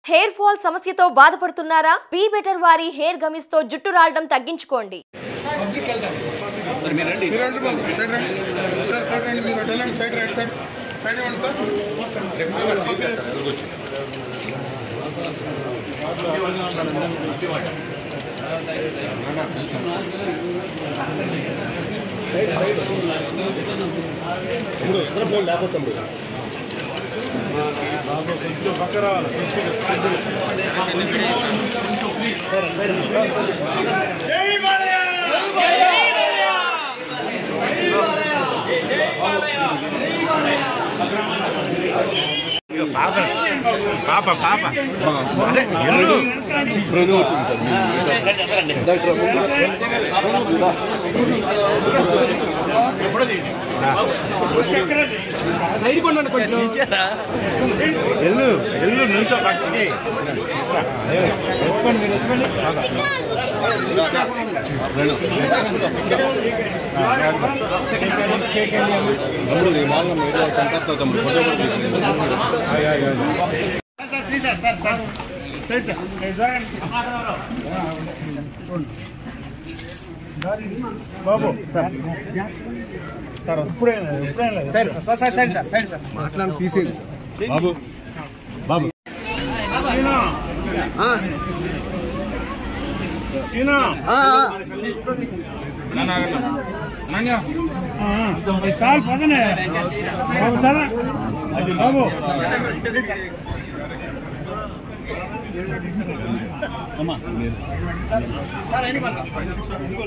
hair fall సమస్యతో బాధపడుతున్నారా be better వారి హెయిర్ గమిస్ తో జుట్టు రాలడం తగ్గించుకోండి మీరు రండి బాబు సైడ్ రండి సార్ సైడ్ రండి మీరు అటు వెళ్ళండి సైడ్ రైట్ సైడ్ సైడ్ ఇవ్వండి సార్ ఓకే పాప పాప పాప అరే ఎల్లు ఎల్లు ఎల్లు నుంచో పక్కకి బాబు సార్ సార్ ఇప్పుడైనా ఇప్పుడైనా sir sir side sir side sir బాబు బాబు ఈయన చాలు పదనే బాబు చాలా బాబు అమ్మా